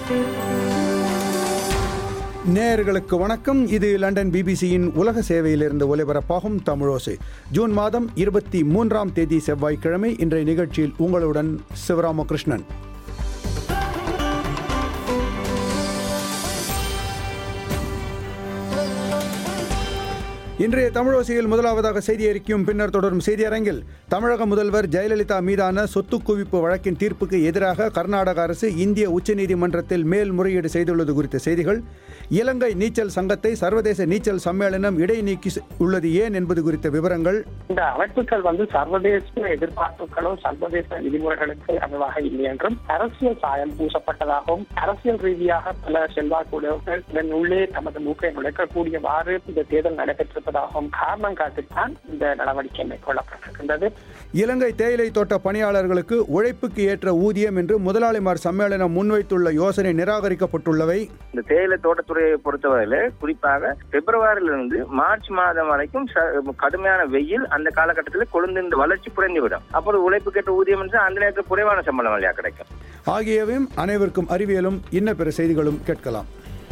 நேயர்களுக்கு வணக்கம் இது லண்டன் பிபிசியின் உலக சேவையிலிருந்து ஒலிபரப்பாகும் தமிழோசை ஜூன் மாதம் இருபத்தி மூன்றாம் தேதி செவ்வாய்க்கிழமை இன்றைய நிகழ்ச்சியில் உங்களுடன் சிவராமகிருஷ்ணன் இன்றைய தமிழோசையில் முதலாவதாக செய்தி அறிக்கையும் பின்னர் தொடரும் செய்தி அரங்கில் தமிழக முதல்வர் ஜெயலலிதா மீதான சொத்து குவிப்பு வழக்கின் தீர்ப்புக்கு எதிராக கர்நாடக அரசு இந்திய உச்சநீதிமன்றத்தில் மேல்முறையீடு செய்துள்ளது குறித்த செய்திகள் இலங்கை நீச்சல் சங்கத்தை சர்வதேச நீச்சல் சம்மேளனம் இடைநீக்கி உள்ளது ஏன் என்பது குறித்த விவரங்கள் இந்த அமைப்புகள் வந்து சர்வதேச எதிர்பார்ப்புகளும் சர்வதேச விதிமுறைகளுக்கு அமைவாக இல்லை என்றும் அரசியல் சாயம் பூசப்பட்டதாகவும் அரசியல் ரீதியாக பல செல்வாக்குடையவர்கள் இதன் உள்ளே தமது மூக்கை நுழைக்கக்கூடியவாறு இந்த தேர்தல் நடைபெற்றிருப்பதாகவும் காரணம் காட்டித்தான் இந்த நடவடிக்கை மேற்கொள்ளப்பட்டிருக்கின்றது இலங்கை தேயிலை தோட்ட பணியாளர்களுக்கு உழைப்புக்கு ஏற்ற ஊதியம் என்று முதலாளிமார் சம்மேளனம் முன்வைத்துள்ள யோசனை நிராகரிக்கப்பட்டுள்ளவை இந்த தேயிலை தோட்டத்துறையை பொறுத்தவரையில குறிப்பாக பிப்ரவரியிலிருந்து மார்ச் மாதம் வரைக்கும் ச- கடுமையான வெயில் அந்த காலகட்டத்தில் கொழுந்து இந்த வளர்ச்சி குறைந்துவிடும் அப்போது உழைப்புக்கேற்ற ஊதியம் என்று அந்த நேரத்தில் குறைவான சம்பளம் வழியாக கிடைக்கும் ஆகியவையும் அனைவருக்கும் அறிவியலும் இன்ன பிற செய்திகளும் கேட்கலாம்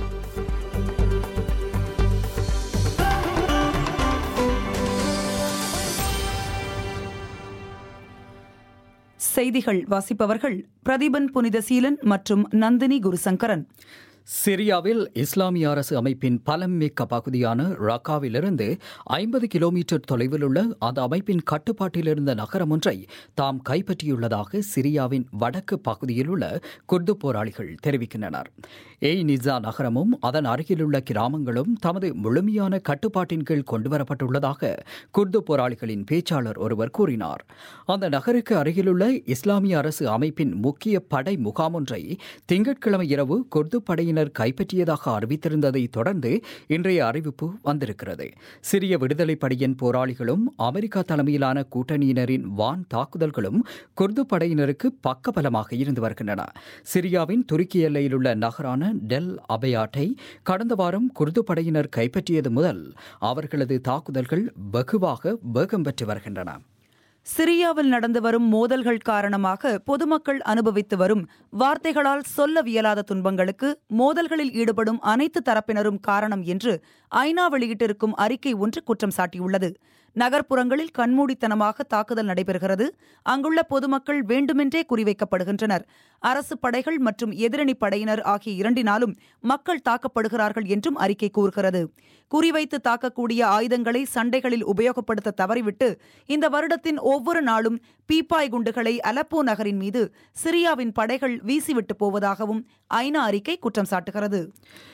செய்திகள் வாசிப்பவர்கள் பிரதீபன் புனித சீலன் மற்றும் நந்தினி குருசங்கரன் சிரியாவில் இஸ்லாமிய அரசு அமைப்பின் பலமிக்க பகுதியான ரக்காவிலிருந்து ஐம்பது கிலோமீட்டர் தொலைவில் உள்ள அந்த அமைப்பின் கட்டுப்பாட்டில் இருந்த நகரம் ஒன்றை தாம் கைப்பற்றியுள்ளதாக சிரியாவின் வடக்கு பகுதியில் உள்ள குர்து போராளிகள் தெரிவிக்கின்றனர் ஏய் நிசா நகரமும் அதன் அருகிலுள்ள கிராமங்களும் தமது முழுமையான கட்டுப்பாட்டின் கீழ் கொண்டுவரப்பட்டுள்ளதாக குர்து போராளிகளின் பேச்சாளர் ஒருவர் கூறினார் அந்த நகருக்கு அருகிலுள்ள இஸ்லாமிய அரசு அமைப்பின் முக்கிய படை முகாம் ஒன்றை திங்கட்கிழமை இரவு குர்து படையினர் கைப்பற்றியதாக அறிவித்திருந்ததை தொடர்ந்து இன்றைய அறிவிப்பு வந்திருக்கிறது சிரிய விடுதலை படையின் போராளிகளும் அமெரிக்கா தலைமையிலான கூட்டணியினரின் வான் தாக்குதல்களும் குர்து படையினருக்கு பக்கபலமாக இருந்து வருகின்றன சிரியாவின் துருக்கி எல்லையில் உள்ள நகரான டெல் அபயாட்டை கடந்த வாரம் குர்து படையினர் கைப்பற்றியது முதல் அவர்களது தாக்குதல்கள் வெகுவாக வேகம் பெற்று வருகின்றன சிரியாவில் நடந்து வரும் மோதல்கள் காரணமாக பொதுமக்கள் அனுபவித்து வரும் வார்த்தைகளால் சொல்லவியலாத துன்பங்களுக்கு மோதல்களில் ஈடுபடும் அனைத்து தரப்பினரும் காரணம் என்று ஐநா வெளியிட்டிருக்கும் அறிக்கை ஒன்று குற்றம் சாட்டியுள்ளது நகர்ப்புறங்களில் கண்மூடித்தனமாக தாக்குதல் நடைபெறுகிறது அங்குள்ள பொதுமக்கள் வேண்டுமென்றே குறிவைக்கப்படுகின்றனர் அரசு படைகள் மற்றும் எதிரணி படையினர் ஆகிய இரண்டினாலும் மக்கள் தாக்கப்படுகிறார்கள் என்றும் அறிக்கை கூறுகிறது குறிவைத்து தாக்கக்கூடிய ஆயுதங்களை சண்டைகளில் உபயோகப்படுத்த தவறிவிட்டு இந்த வருடத்தின் ஒவ்வொரு நாளும் பீப்பாய் குண்டுகளை அலப்போ நகரின் மீது சிரியாவின் படைகள் வீசிவிட்டு போவதாகவும் ஐநா அறிக்கை குற்றம் சாட்டுகிறது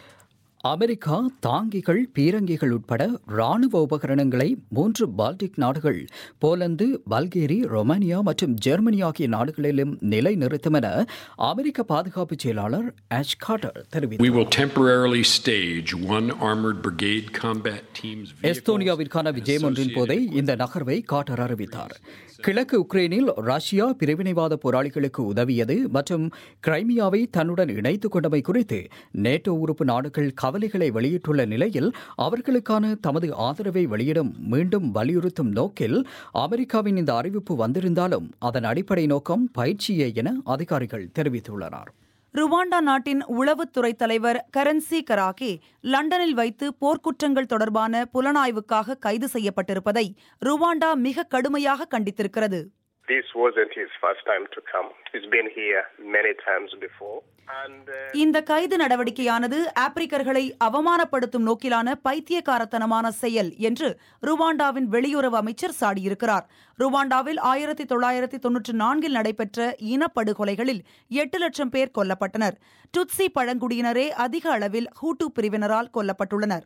அமெரிக்கா தாங்கிகள் பீரங்கிகள் உட்பட ராணுவ உபகரணங்களை மூன்று பால்டிக் நாடுகள் போலந்து பல்கேரி ரொமானியா மற்றும் ஜெர்மனி ஆகிய நாடுகளிலும் நிலைநிறுத்தும் என அமெரிக்க பாதுகாப்பு செயலாளர் ஆஷ் கார்டர் We தெரிவித்தார் will temporarily stage one armored brigade combat team's vehicles எஸ்தோனியாவிற்கான விஜயம் ஒன்றின் போதே இந்த நகர்வை காட்டர் அறிவித்தார் கிழக்கு உக்ரைனில் ரஷ்யா பிரிவினைவாத போராளிகளுக்கு உதவியது மற்றும் கிரைமியாவை தன்னுடன் இணைத்துக் கொண்டமை குறித்து நேட்டோ உறுப்பு நாடுகள் கவலைகளை வெளியிட்டுள்ள நிலையில் அவர்களுக்கான தமது ஆதரவை வெளியிடும் மீண்டும் வலியுறுத்தும் நோக்கில் அமெரிக்காவின் இந்த அறிவிப்பு வந்திருந்தாலும் அதன் அடிப்படை நோக்கம் பயிற்சியே என அதிகாரிகள் தெரிவித்துள்ளனர் ருவாண்டா நாட்டின் உளவுத்துறை தலைவர் கரன்சி கராகே லண்டனில் வைத்து போர்க்குற்றங்கள் தொடர்பான புலனாய்வுக்காக கைது செய்யப்பட்டிருப்பதை ருவாண்டா மிக கடுமையாக கண்டித்திருக்கிறது This wasn't his first time to come. He's been here many times before. And uh, இந்த கைது நடவடிக்கையானது ஆப்பிரிக்கர்களை அவமானப்படுத்தும் நோக்கிலான பைத்தியக்காரத்தனமான செயல் என்று ருவாண்டாவின் வெளியுறவு அமைச்சர் சாடியிருக்கிறார் ருவாண்டாவில் ஆயிரத்தி தொள்ளாயிரத்தி தொன்னூற்றி நான்கில் நடைபெற்ற இனப்படுகொலைகளில் எட்டு லட்சம் பேர் கொல்லப்பட்டனர் டுட்சி பழங்குடியினரே அதிக அளவில் ஹூட்டு பிரிவினரால் கொல்லப்பட்டுள்ளனர்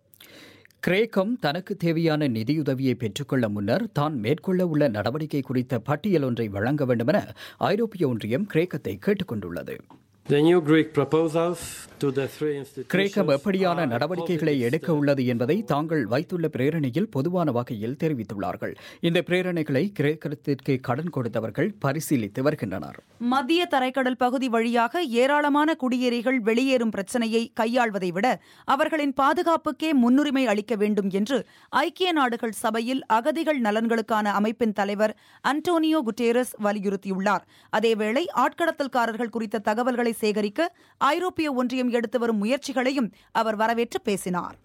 கிரேக்கம் தனக்கு தேவையான நிதியுதவியை பெற்றுக்கொள்ள முன்னர் தான் மேற்கொள்ள உள்ள நடவடிக்கை குறித்த பட்டியல் ஒன்றை வழங்க வேண்டுமென ஐரோப்பிய ஒன்றியம் கிரேக்கத்தை கேட்டுக்கொண்டுள்ளது The new Greek proposals to the three institutions கிரேக்கம் எப்படியான are a நடவடிக்கைகளை positive எடுக்க step. உள்ளது என்பதை தாங்கள் வைத்துள்ள பிரேரணையில் பொதுவான வகையில் தெரிவித்துள்ளார்கள் இந்த பிரேரணைகளை கிரேக்கத்திற்கு கடன் கொடுத்தவர்கள் பரிசீலித்து வருகின்றனர் மத்திய தரைக்கடல் பகுதி வழியாக ஏராளமான குடியேறிகள் வெளியேறும் பிரச்சனையை கையாள்வதை விட அவர்களின் பாதுகாப்புக்கே முன்னுரிமை அளிக்க வேண்டும் என்று ஐக்கிய நாடுகள் சபையில் அகதிகள் நலன்களுக்கான அமைப்பின் தலைவர் அன்டோனியோ குட்டேரஸ் வலியுறுத்தியுள்ளார் அதேவேளை ஆட்கடத்தல்காரர்கள் குறித்த தகவல்களை சேகரிக்க ஐரோப்பிய ஒன்றியம் எடுத்து வரும் முயற்சிகளையும் அவர் வரவேற்று பேசினார்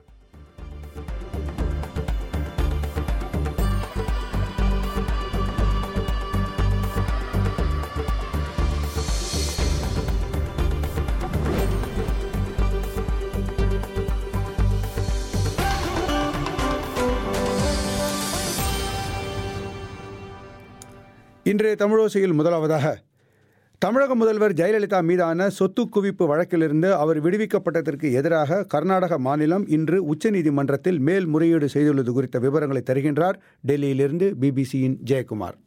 இன்றைய தமிழோசையில் முதலாவதாக தமிழக முதல்வர் ஜெயலலிதா மீதான சொத்து குவிப்பு வழக்கிலிருந்து அவர் விடுவிக்கப்பட்டதற்கு எதிராக கர்நாடக மாநிலம் இன்று உச்சநீதிமன்றத்தில் மேல்முறையீடு செய்துள்ளது குறித்த விவரங்களை தருகின்றார் டெல்லியிலிருந்து பிபிசியின் ஜெயக்குமார்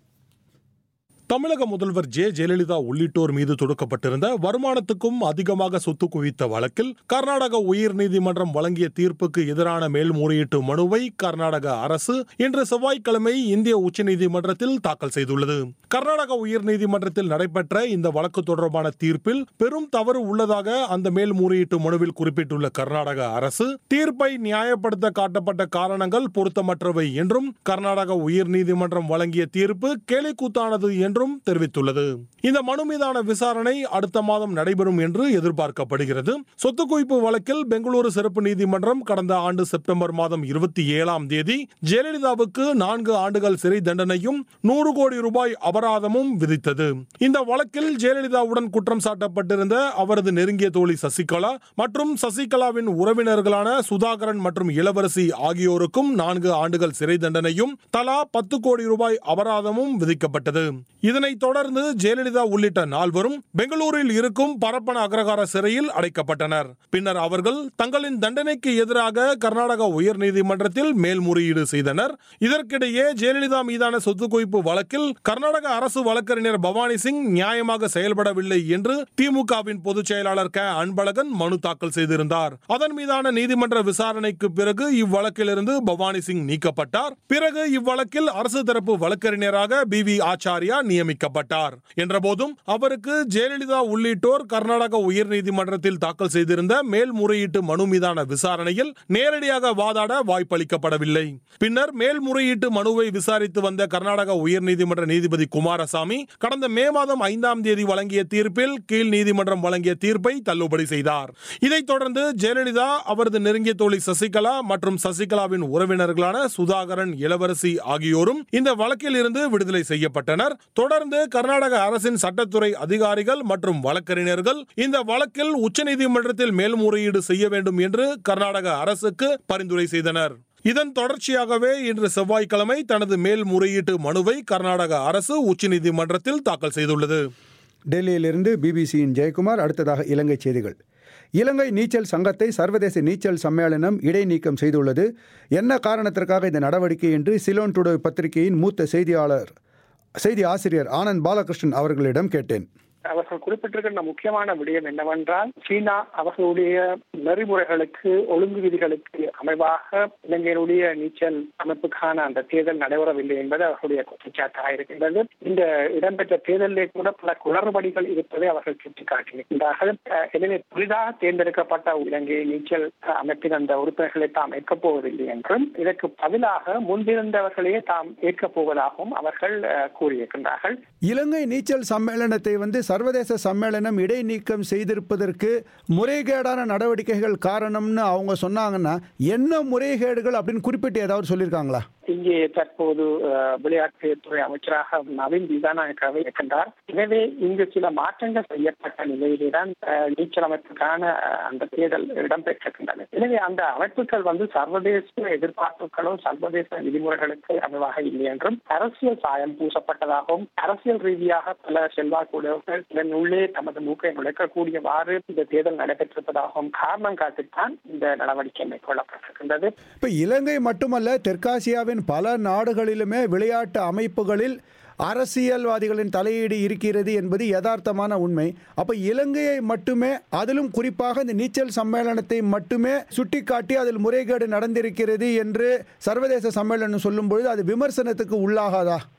தமிழக முதல்வர் ஜெ ஜெயலலிதா உள்ளிட்டோர் மீது தொடுக்கப்பட்டிருந்த வருமானத்துக்கும் அதிகமாக சொத்து குவித்த வழக்கில் கர்நாடக உயர்நீதிமன்றம் வழங்கிய தீர்ப்புக்கு எதிரான மேல்முறையீட்டு மனுவை கர்நாடக அரசு இன்று செவ்வாய்க்கிழமை இந்திய உச்சநீதிமன்றத்தில் தாக்கல் செய்துள்ளது கர்நாடக உயர்நீதிமன்றத்தில் நடைபெற்ற இந்த வழக்கு தொடர்பான தீர்ப்பில் பெரும் தவறு உள்ளதாக அந்த மேல்முறையீட்டு மனுவில் குறிப்பிட்டுள்ள கர்நாடக அரசு தீர்ப்பை நியாயப்படுத்த காட்டப்பட்ட காரணங்கள் பொருத்தமற்றவை என்றும் கர்நாடக உயர்நீதிமன்றம் வழங்கிய தீர்ப்பு கேலிக்கூத்தானது என்றும் தெரிவித்துள்ளது இந்த மனு மீதான விசாரணை அடுத்த மாதம் நடைபெறும் என்று எதிர்பார்க்கப்படுகிறது சொத்து குவிப்பு வழக்கில் பெங்களூரு சிறப்பு நீதிமன்றம் கடந்த ஆண்டு செப்டம்பர் மாதம் இருபத்தி ஏழாம் தேதி ஜெயலலிதாவுக்கு நான்கு ஆண்டுகள் சிறை தண்டனையும் நூறு கோடி ரூபாய் அபராதமும் விதித்தது இந்த வழக்கில் ஜெயலலிதாவுடன் குற்றம் சாட்டப்பட்டிருந்த அவரது நெருங்கிய தோழி சசிகலா மற்றும் சசிகலாவின் உறவினர்களான சுதாகரன் மற்றும் இளவரசி ஆகியோருக்கும் நான்கு ஆண்டுகள் சிறை தண்டனையும் தலா பத்து கோடி ரூபாய் அபராதமும் விதிக்கப்பட்டது இதனைத் தொடர்ந்து ஜெயலலிதா உள்ளிட்ட நால்வரும் பெங்களூரில் இருக்கும் பரப்பன அக்ரகார சிறையில் அடைக்கப்பட்டனர் பின்னர் அவர்கள் தங்களின் தண்டனைக்கு எதிராக கர்நாடக உயர்நீதிமன்றத்தில் மேல்முறையீடு செய்தனர் இதற்கிடையே ஜெயலலிதா மீதான சொத்து குவிப்பு வழக்கில் கர்நாடக அரசு வழக்கறிஞர் பவானி சிங் நியாயமாக செயல்படவில்லை என்று திமுகவின் பொதுச் செயலாளர் க அன்பழகன் மனு தாக்கல் செய்திருந்தார் அதன் மீதான நீதிமன்ற விசாரணைக்கு பிறகு இவ்வழக்கிலிருந்து பவானி சிங் நீக்கப்பட்டார் பிறகு இவ்வழக்கில் அரசு தரப்பு வழக்கறிஞராக பி வி ஆச்சாரியா நியமிக்கப்பட்டார் என்றபோதும் அவருக்கு ஜெயலலிதா உள்ளிட்டோர் கர்நாடக உயர்நீதிமன்றத்தில் தாக்கல் செய்திருந்த மேல்முறையீட்டு மனு மீதான விசாரணையில் நேரடியாக வாதாட வாய்ப்பளிக்கப்படவில்லை பின்னர் மேல்முறையீட்டு மனுவை விசாரித்து வந்த கர்நாடக உயர்நீதிமன்ற நீதிபதி குமாரசாமி கடந்த மே மாதம் ஐந்தாம் தேதி வழங்கிய தீர்ப்பில் கீழ் நீதிமன்றம் வழங்கிய தீர்ப்பை தள்ளுபடி செய்தார் இதைத் தொடர்ந்து ஜெயலலிதா அவரது நெருங்கிய தோழி சசிகலா மற்றும் சசிகலாவின் உறவினர்களான சுதாகரன் இளவரசி ஆகியோரும் இந்த வழக்கில் இருந்து விடுதலை செய்யப்பட்டனர் தொடர்ந்து கர்நாடக அரசின் சட்டத்துறை அதிகாரிகள் மற்றும் வழக்கறிஞர்கள் இந்த வழக்கில் உச்சநீதிமன்றத்தில் மேல்முறையீடு செய்ய வேண்டும் என்று கர்நாடக அரசுக்கு பரிந்துரை செய்தனர் இதன் தொடர்ச்சியாகவே இன்று செவ்வாய்க்கிழமை தனது மேல்முறையீட்டு மனுவை கர்நாடக அரசு உச்சநீதிமன்றத்தில் தாக்கல் செய்துள்ளது டெல்லியிலிருந்து பிபிசியின் ஜெயக்குமார் அடுத்ததாக இலங்கை செய்திகள் இலங்கை நீச்சல் சங்கத்தை சர்வதேச நீச்சல் சம்மேளனம் இடைநீக்கம் செய்துள்ளது என்ன காரணத்திற்காக இந்த நடவடிக்கை என்று சிலோன் டுடே பத்திரிகையின் மூத்த செய்தியாளர் செய்தி ஆசிரியர் ஆனந்த் பாலகிருஷ்ணன் அவர்களிடம் கேட்டேன் அவர்கள் குறிப்பிட்டிருக்கின்ற முக்கியமான விடயம் என்னவென்றால் சீனா அவர்களுடைய நெறிமுறைகளுக்கு ஒழுங்கு விதிகளுக்கு அமைவாக இலங்கையினுடைய நீச்சல் அமைப்புக்கான அந்த தேர்தல் நடைபெறவில்லை என்பது அவர்களுடைய குற்றச்சாட்டாக இருக்கின்றது இந்த இடம்பெற்ற தேர்தலிலே கூட பல குளறுபடிகள் இருப்பதை அவர்கள் சுட்டிக்காட்டியிருக்கின்றார்கள் எனவே புதிதாக தேர்ந்தெடுக்கப்பட்ட இலங்கை நீச்சல் அமைப்பின் அந்த உறுப்பினர்களை தாம் ஏற்கப் போவதில்லை என்றும் இதற்கு பதிலாக முன்பிருந்தவர்களையே தாம் ஏற்கப் போவதாகவும் அவர்கள் கூறியிருக்கின்றார்கள் இலங்கை நீச்சல் சம்மேளனத்தை வந்து சர்வதேச சம்மேளனம் இடைநீக்கம் செய்திருப்பதற்கு முறைகேடான நடவடிக்கைகள் காரணம்னு அவங்க சொன்னாங்கன்னா என்ன முறைகேடுகள் அப்படின்னு குறிப்பிட்டு ஏதாவது சொல்லியிருக்காங்களா இங்கே தற்போது விளையாட்டுத்துறை அமைச்சராக நவீன் திசாநாயக்காவை இருக்கின்றார் எனவே இங்கு சில மாற்றங்கள் செய்யப்பட்ட நிலையில்தான் நீச்சல் அமைப்புக்கான அந்த தேர்தல் இடம்பெற்றிருக்கின்றன எனவே அந்த அமைப்புகள் வந்து சர்வதேச எதிர்பார்ப்புகளோ சர்வதேச விதிமுறைகளுக்கு அமைவாக இல்லை என்றும் அரசியல் சாயம் பூசப்பட்டதாகவும் அரசியல் ரீதியாக பல செல்வாக்குடையவர்கள் இதன் உள்ளே தமது மூக்கை நுழைக்கக்கூடியவாறு இந்த தேர்தல் நடைபெற்றிருப்பதாகவும் காரணம் காட்டித்தான் இந்த நடவடிக்கை மேற்கொள்ளப்பட்டிருக்கின்றது இப்ப இலங்கை மட்டுமல்ல தெற்காசியாவின் பல நாடுகளிலுமே விளையாட்டு அமைப்புகளில் அரசியல்வாதிகளின் தலையீடு இருக்கிறது என்பது யதார்த்தமான உண்மை அப்ப இலங்கையை மட்டுமே அதிலும் குறிப்பாக இந்த நீச்சல் சம்மேளனத்தை மட்டுமே சுட்டிக்காட்டி அதில் முறைகேடு நடந்திருக்கிறது என்று சர்வதேச சம்மேளனம் சொல்லும் பொழுது அது விமர்சனத்துக்கு உள்ளாகாதா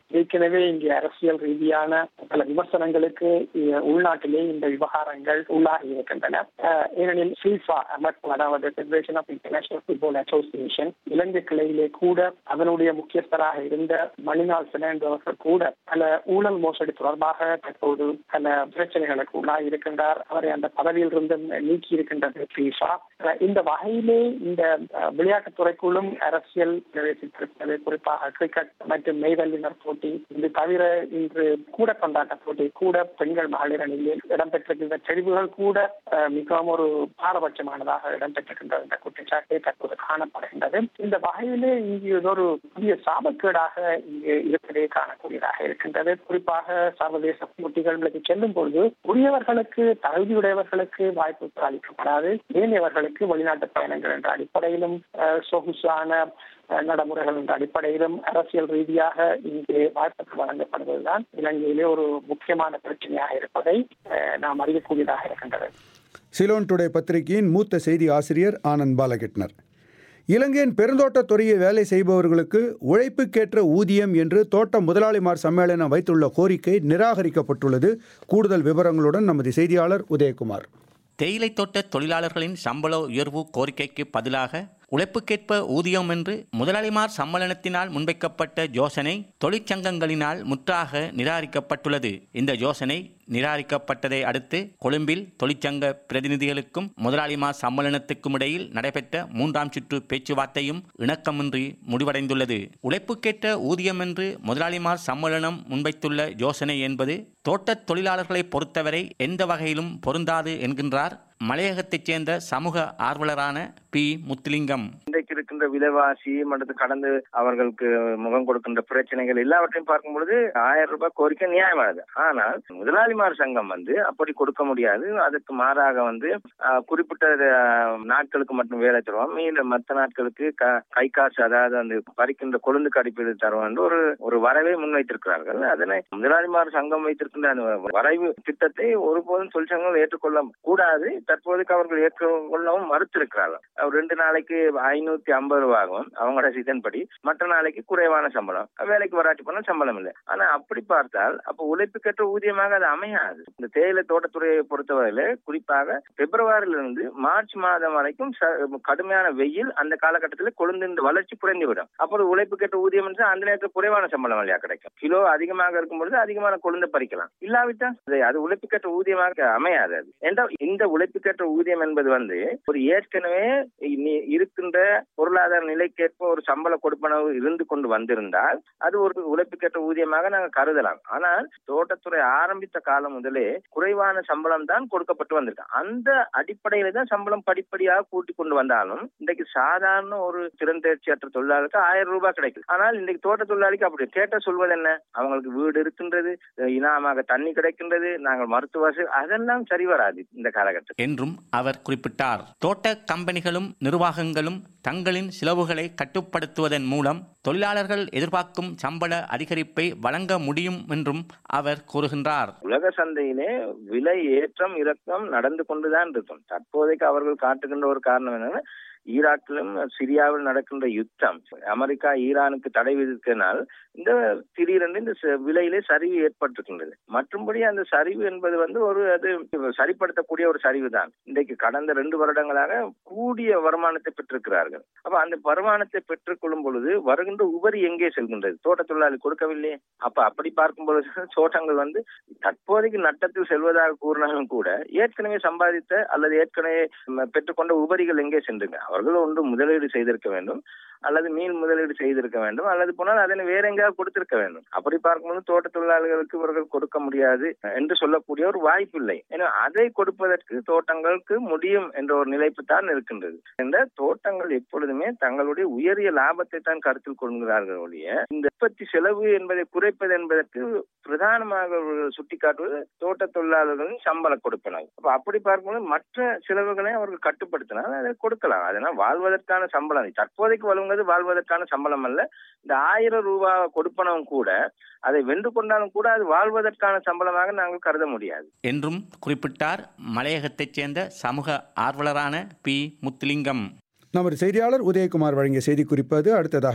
ஏற்கனவே இங்கே அரசியல் ரீதியான பல விமர்சனங்களுக்கு அஹ், உள்நாட்டிலே இந்த விவகாரங்கள் உள்ளாகி இருக்கின்றன அஹ், ஏனெனில் ஃபீஃபா அமைப்பு அதாவது federation of international football association இலங்கை கிளையிலே கூட அதனுடைய முக்கியஸ்தராக இருந்த மணிநாள் பெர்னாண்டோ அவர்கள் கூட பல ஊழல் மோசடி தொடர்பாக தற்போது பல பிரச்சனைகளுக்கு உள்ளாகி இருக்கின்றார் அவரை அந்த பதவியில் இருந்து நீக்கி இருக்கின்றது ஃபீஃபா அஹ், இந்த வகையிலே இந்த அஹ், விளையாட்டுத்துறைக்குள்ளும் அரசியல் பிரவேசித்திருக்கிறது குறிப்பாக கிரிக்கெட் மற்றும் மெய்வல்லினர் போட்டி இது தவிர இன்று கூட கொண்டாட்ட போட்டி கூட பெண்கள் மகளிர் அணியில் இடம்பெற்றிருக்கின்ற தெரிவுகள் கூட அஹ், மிகவும் ஒரு பாரபட்சமானதாக இடம்பெற்றிருக்கின்ற இந்த குற்றச்சாட்டு தற்போது காணப்படுகின்றது இந்த வகையிலே இங்கு இது ஒரு புதிய சாபக்கேடாக இங்கு இருப்பதை காணக்கூடியதாக இருக்கின்றது குறிப்பாக சர்வதேச போட்டிகளுக்கு செல்லும் பொழுது உரியவர்களுக்கு தகுதியுடையவர்களுக்கு வாய்ப்பு அளிக்கப்படாது ஏனையவர்களுக்கு வெளிநாட்டு பயணங்கள் என்ற அடிப்படையிலும் அஹ், சொகுசான அஹ், நடைமுறைகள் என்ற அடிப்படையிலும் அரசியல் ரீதியாக இங்கு வாய்ப்புகள் வழங்கப்படுவதுதான் இலங்கையிலே ஒரு முக்கியமான பிரச்சனையாக இருப்பதை அஹ், நாம் அறியக்கூடியதாக இருக்கின்றது சிலோன் டுடே பத்திரிகையின் மூத்த செய்தி ஆசிரியர் ஆனந்த் பாலகிருஷ்ணர் இலங்கையின் பெருந்தோட்டத் துறையில் வேலை செய்பவர்களுக்கு உழைப்புக்கேற்ற ஊதியம் என்று தோட்ட முதலாளிமார் சம்மேளனம் வைத்துள்ள கோரிக்கை நிராகரிக்கப்பட்டுள்ளது கூடுதல் விவரங்களுடன் நமது செய்தியாளர் உதயகுமார் தேயிலை தோட்ட தொழிலாளர்களின் சம்பள உயர்வு கோரிக்கைக்கு பதிலாக உழைப்புக்கேற்ப ஊதியம் என்று முதலாளிமார் சம்மேளனத்தினால் முன்வைக்கப்பட்ட யோசனை தொழிற்சங்கங்களினால் முற்றாக நிராகரிக்கப்பட்டுள்ளது இந்த யோசனை நிராகரிக்கப்பட்டதை அடுத்து கொழும்பில் தொழிற்சங்க பிரதிநிதிகளுக்கும் முதலாளிமார் சம்மேளனத்துக்கும் இடையில் நடைபெற்ற மூன்றாம் சுற்று பேச்சுவார்த்தையும் இணக்கமின்றி முடிவடைந்துள்ளது உழைப்புக்கேற்ற ஊதியம் என்று முதலாளிமார் சம்மேளனம் முன்வைத்துள்ள யோசனை என்பது தோட்டத் தொழிலாளர்களை பொறுத்தவரை எந்த வகையிலும் பொருந்தாது என்கின்றார் மலையகத்தைச் சேர்ந்த சமூக ஆர்வலரான பி முத்துலிங்கம் இன்றைக்கு இருக்கின்ற விலைவாசி மற்றும் கடந்து அவர்களுக்கு முகம் கொடுக்கின்ற பிரச்சனைகள் எல்லாவற்றையும் பார்க்கும் பொழுது ஆயிரம் ரூபாய் கோரிக்கை நியாயமானது ஆனால் முதலாளிமார் சங்கம் வந்து அப்படி கொடுக்க முடியாது அதற்கு மாறாக வந்து ஆஹ், குறிப்பிட்ட ஆஹ், நாட்களுக்கு மட்டும் வேலை தருவோம் மீது மற்ற நாட்களுக்கு க- கை காசு அதாவது அந்த பறிக்கின்ற கொழுந்து கடிப்பீடு தருவோம் என்று ஒரு ஒரு வரவை முன்வைத்திருக்கிறார்கள் அதனை முதலாளிமார் சங்கம் வைத்திருக்கின்ற அந்த வரைவு திட்டத்தை ஒருபோதும் தொழிற்சங்கங்கள் ஏற்றுக்கொள்ள கூடாது தற்போதைக்கு அவர்கள் ஏற்றுக்கொள்ளவும் மறுத்திருக்கிறார்கள் அவர் ரெண்டு நாளைக்கு ஐநூத்தி ஐம்பது ரூபாகும் அவங்களோட சீசன் படி மற்ற நாளைக்கு குறைவான சம்பளம் வேலைக்கு வராட்டி போனா சம்பளம் இல்லை ஆனா அப்படி பார்த்தால் அப்ப உழைப்புக்கேற்ற ஊதியமாக அது அமையாது இந்த தேயிலை தோட்டத்துறையை பொறுத்தவரையில குறிப்பாக பிப்ரவரியிலிருந்து மார்ச் மாதம் வரைக்கும் ச- கடுமையான வெயில் அந்த காலகட்டத்தில் கொழுந்து வளர்ச்சி குறைந்துவிடும் அப்போது உழைப்புக்கேற்ற ஊதியம் என்று அந்த நேரத்தில் குறைவான சம்பளம் இல்லையா கிடைக்கும் கிலோ அதிகமாக இருக்கும் பொழுது அதிகமான கொழுந்து பறிக்கலாம் இல்லாவிட்டால் அது- அது உழைப்புக்கேற்ற ஊதியமாக அமையாது அது என்றால் இந்த உழைப்புக்கேற்ற ஊதியம் என்பது வந்து ஒரு ஏற்கனவே இனி- இருக்கின்ற பொருளாதார நிலைக்கேற்ப ஒரு சம்பள கொடுப்பனவு இருந்து கொண்டு வந்திருந்தால் அது ஒரு உழைப்புக்கேற்ற ஊதியமாக நாங்கள் கருதலாம் ஆனால் தோட்டத்துறை ஆரம்பித்த காலம் முதலே குறைவான சம்பளம் தான் கொடுக்கப்பட்டு வந்திருக்கு அந்த அடிப்படையில தான் சம்பளம் படிப்படியாக கூட்டி கொண்டு வந்தாலும் இன்றைக்கு சாதாரண ஒரு திறந்தேர்ச்சியற்ற தொழிலாளருக்கு ஆயிரம் ரூபாய் கிடைக்கும் ஆனால் இன்றைக்கு தோட்ட தொழிலாளிக்கு அப்படி கேட்ட சொல்வது என்ன அவங்களுக்கு வீடு இருக்கின்றது இனாமாக தண்ணி கிடைக்கின்றது நாங்கள் மருத்துவ வசதி அதெல்லாம் சரி வராது இந்த காலகட்டத்தில் என்றும் அவர் குறிப்பிட்டார் தோட்ட கம்பெனிகளும் நிர்வாகங்களும் தங்களின் செலவுகளை கட்டுப்படுத்துவதன் மூலம் தொழிலாளர்கள் எதிர்பார்க்கும் சம்பள அதிகரிப்பை வழங்க முடியும் என்றும் அவர் கூறுகின்றார் உலக சந்தையிலே விலை ஏற்றம் இறக்கம் நடந்து கொண்டுதான் இருக்கும் தற்போதைக்கு அவர்கள் காட்டுகின்ற ஒரு காரணம் என்னன்னா ஈராக்கிலும் சிரியாவில் நடக்கின்ற யுத்தம் அமெரிக்கா ஈரானுக்கு தடை விதித்தனால் இந்த திடீரென்று இந்த ச- விலையிலே சரிவு ஏற்பட்டிருக்கின்றது மற்றும்படி அந்த சரிவு என்பது வந்து ஒரு அது சரிப்படுத்தக்கூடிய ஒரு சரிவு தான் இன்றைக்கு கடந்த ரெண்டு வருடங்களாக கூடிய வருமானத்தை பெற்றிருக்கிறார்கள் அப்ப அந்த வருமானத்தை பெற்றுக்கொள்ளும் பொழுது வருகின்ற உபரி எங்கே செல்கின்றது தோட்ட தொழிலாளி கொடுக்கவில்லை அப்ப அப்படி பார்க்கும் பொழுது தோட்டங்கள் வந்து தற்போதைக்கு நட்டத்தில் செல்வதாக கூறினாலும் கூட ஏற்கனவே சம்பாதித்த அல்லது ஏற்கனவே ம், பெற்றுக்கொண்ட உபரிகள் எங்கே சென்றுங்க அவர்கள் ஒன்று முதலீடு செய்திருக்க வேண்டும் அல்லது மீன் முதலீடு செய்திருக்க வேண்டும் அல்லது போனால் அதனை வேற எங்கேயாவது கொடுத்திருக்க வேண்டும் அப்படி பார்க்கும்போது தோட்ட தொழிலாளர்களுக்கு இவர்கள் கொடுக்க முடியாது என்று சொல்லக்கூடிய ஒரு வாய்ப்பு இல்லை ஏன்னா அதை கொடுப்பதற்கு தோட்டங்களுக்கு முடியும் என்ற ஒரு நிலைப்பு தான் இருக்கின்றது இந்த தோட்டங்கள் எப்பொழுதுமே தங்களுடைய உயரிய லாபத்தை தான் கருத்தில் கொள்கிறார்கள் ஒழிய இந்த உற்பத்தி செலவு என்பதை குறைப்பது என்பதற்கு பிரதானமாக அவர்கள் சுட்டிக்காட்டுவது தோட்ட தொழிலாளர்களின் சம்பள கொடுப்பனவு அப்ப அப்படி பார்க்கும்போது மற்ற செலவுகளை அவர்கள் கட்டுப்படுத்தினால் அதை கொடுக்கலாம் அதனால் வாழ்வதற்கான சம்பளம் தற்போதைக்கு வழங்குவது வாழ்வதற்கான சம்பளம் அல்ல இந்த ஆயிரம் ரூபாய் கொடுப்பனவும் கூட அதை வென்று கொண்டாலும் கூட அது வாழ்வதற்கான சம்பளமாக நாங்கள் கருத முடியாது என்றும் குறிப்பிட்டார் மலையகத்தைச் சேர்ந்த சமூக ஆர்வலரான பி முத்துலிங்கம் நமது செய்தியாளர் உதயகுமார் வழங்கிய செய்தி குறிப்பது அடுத்ததாக